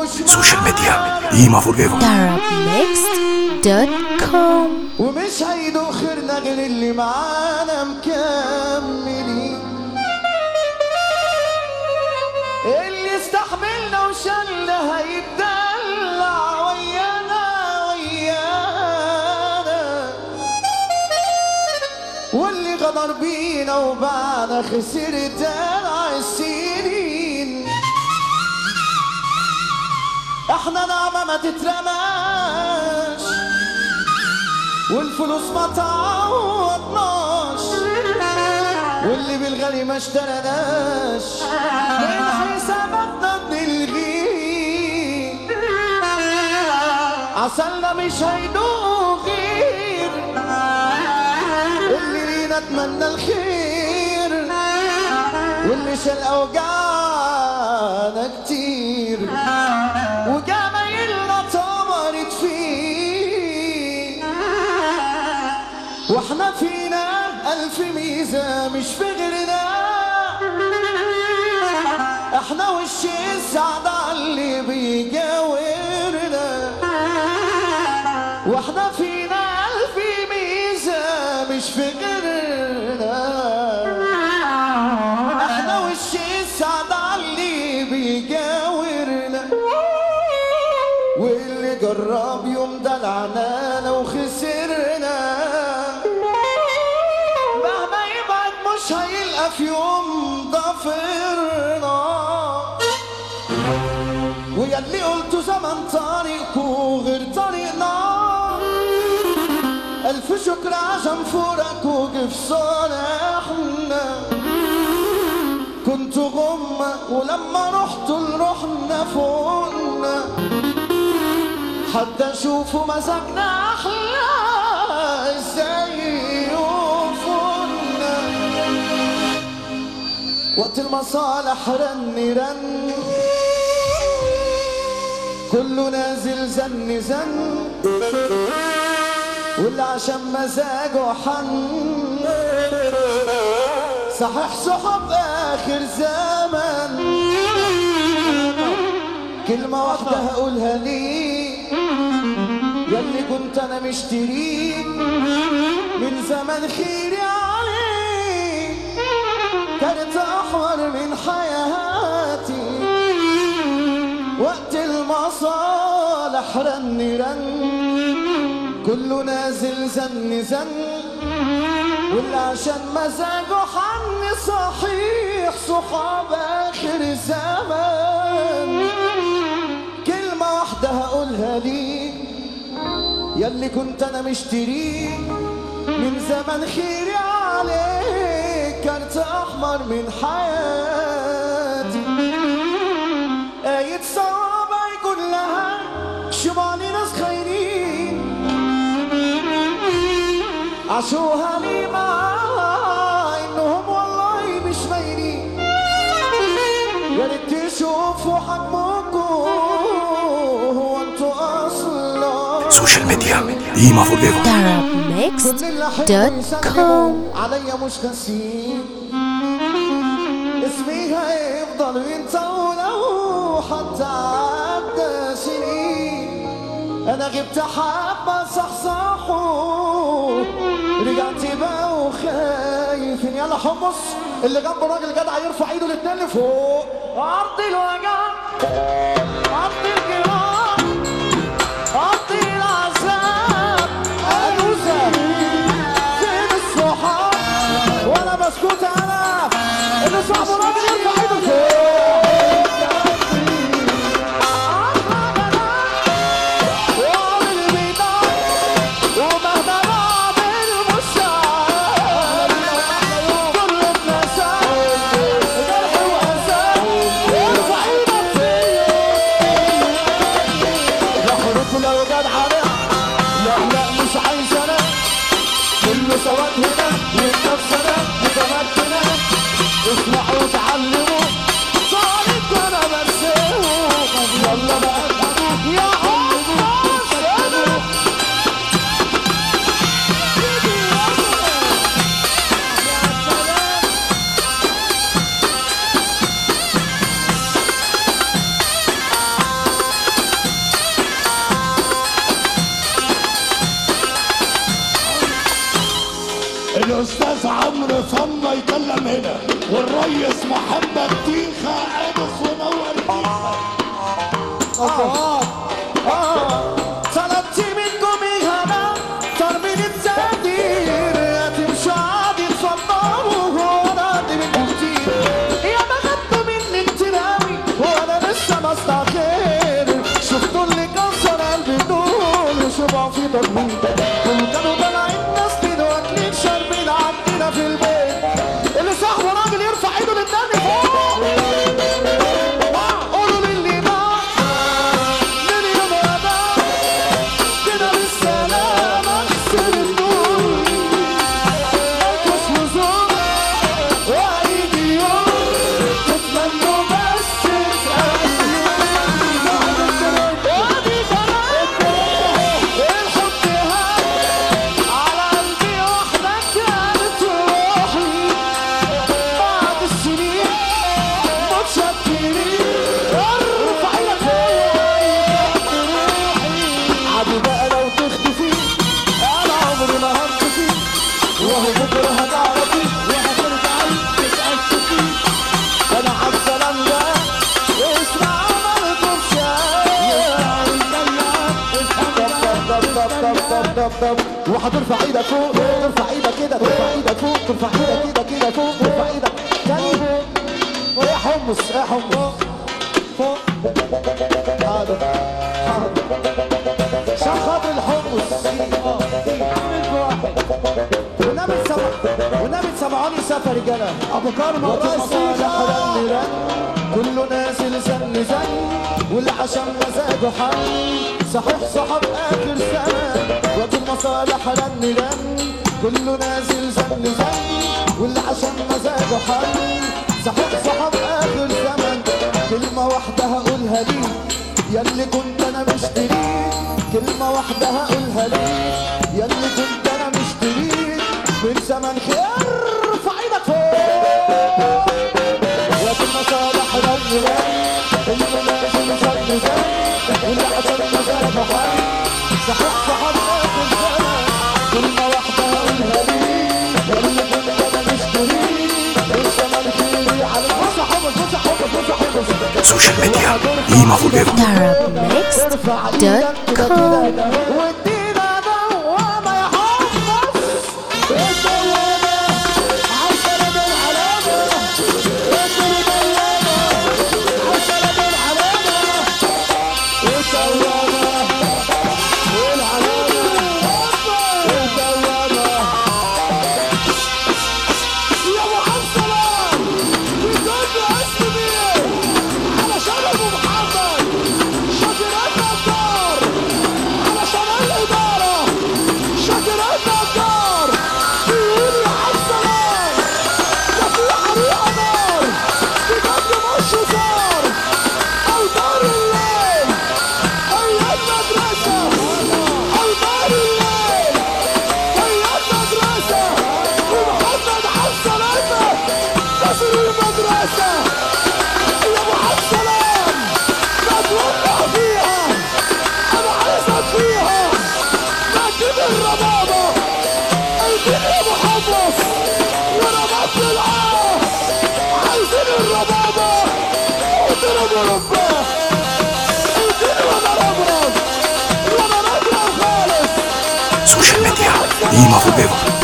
سوشيال ميديا إيما فور ايفر arabmixed.com ومش هيدوق خيرنا غير اللي معانا مكملين اللي استحملنا وشالنا هيتدلع ويانا ويانا واللي غدر بينا وبعنا خسر دلع السنين احنا نعمة ما تترماش والفلوس ما تعوضناش واللي بالغالي ما اشترناش من حساباتنا بنلغيه عسلنا مش هيدوق غير اللي لينا اتمنى الخير واللي شال اوجعنا كتير وجمايلنا طمرت فيه واحنا فينا ألف ميزة مش في غيرنا احنا وش السعد اللي بيجاورنا واحنا فينا ألف ميزة مش في غيرنا احنا وش السعد اللي بيجاورنا واللي جرب يوم دلعنا لو خسرنا مهما يبعد مش هيلقى في يوم ضفرنا وياللي قلته زمن طريقه غير طريقنا ألف شكر عشان فورك وقف صالحنا كنت غمة ولما رحت لروحنا فوقنا حتى اشوفه مزاجنا احلى ازاي يوفونا وقت المصالح رن رن كله نازل زن زن واللي عشان مزاجه حن صحيح صحاب اخر زمن كلمة واحدة هقولها ليك ياللي كنت انا مشتريك من زمان خيري عليك كانت احمر من حياتي وقت المصالح رن رن كله نازل زن زن واللي عشان مزاجه حن صحيح صحاب اخر زمان كلمة واحدة هقولها ليك ياللي كنت انا مشتريك من زمان خيري عليك كارت احمر من حياتي آية صعبة يكون لها شمالي ناس خاينين عاشوها لي مع انهم والله مش باينين يا ريت تشوفوا حجمكم هو انتوا اصلا سوشيال ميديا إيما فور ايفر كل اللي أحبه arabmixed.com يسلموا عليا مش خسير اسمي هيفضل ينطول لو حتى عدى سنين انا غبت حبة صحصحوا رجعت بقى وخايف يلا حمص اللي جنبه راجل جدع يرفع ايده الاتنين لفوق ارض الوجع ارض الجراح ارض العذاب انوزه فين الصحاب وانا بسكت انا اللي صاحبه راجل يرفع ايده فوق واعمل بيدار ومهما بعمل مش كل اتنسى جرح واسى ارفع ايدك فيا يا حروف لو جد عليها لا لا مش عايز انا كل سواد هنا والنفس انا متمكنه اسمعوا وتعلموا صارت وانا برسموا يلا بقى افهموا يا حب سنة الريس محمد تيخة عبس ونور تيخة طلبتي منكم إهانة صار من التقدير هتمشوا عادي تصنعوا وأنا عندي منكم كتير يا ما خدتوا مني انترامي وأنا لسه بستخير شفتوا اللي كسر قلبي دول وشبعوا في تطبيق دول كانوا طالعين نازلين واكلين شاربين عندنا في البيت اللي صاحبه راجل يرفع ايده للتاني فوق قولوا للي معاه من يوم أنا كده بالسلامة نكسر النور ملكوش لزوم وهيجي يوم تتمنوا بس تتقابلوا وادي كلام الحب هان على قلبي واحدة كانت روحي بعد السنين متشكرين ارفع ايدك عادي بقى لو تختفي انا عمري ما هنطفي وهو بكره هتعرفي وهترجعي تتأسفي انا عالسلام ده اسمع عملكم شاي وهترفع ايدك فوق ترفع ايدك كده ترفع ايدك فوق ترفع ايدك كده كده فوق ترفع ايدك تاني فوق ايه يا حمص ايه يا حمص فوق حاضر حاضر عشان خاطر الحمص ونبي سمع ونبي سمعوني سفر رجاله ابو كرم مصالح رن كله نازل زن زن واللي عشان مزاجه حن صحيح صحاب اخر سنه وابو المصالح رن رن كله نازل زن زن واللي عشان مزاجه حن صحيح صحاب اخر زمن كلمه واحده هقولها ليك ياللي كنت انا مشتريك كلمة واحدة هقولها ليك ياللي كنت انا مشتريك من زمن خير ارفع ايدك فوق يا المصالح رن رن اللي لازم زن زن واللي عشان مزاجه حن صحيح صحاب اخر زمن كلمة واحدة هقولها ليك ياللي كنت انا مشتريك من زمن خير على بص حمص بص حمص بص حمص Social media. Ima Fulvevo. Arabmixed.com وادينا دوامة يا حمص الدوامة عالسلام العلامة الدوامة عالسلام العلامة الدوامة والعلامة الدوامة يا ابو عبد بجد اسمي علشان ابو محمد شجرات الدار علشان الإدارة شجرات الدار بيقول يا عبد السلام ده في حريقة نار بجد مش هزار أوتار الليل أيام مدرسة أوتار الليل أيام مدرسة ومحمد عبد السلام كسر المدرسة يا ابو عبد السلام بتوقع فيها انا عايزك فيها لكن الربابة قلبي يا ابو حفص وربط العاه عايزين الربابة واضربوا رباه اديني وانا ربرب وانا ربرب خالص Social media. Ima Fulvevo.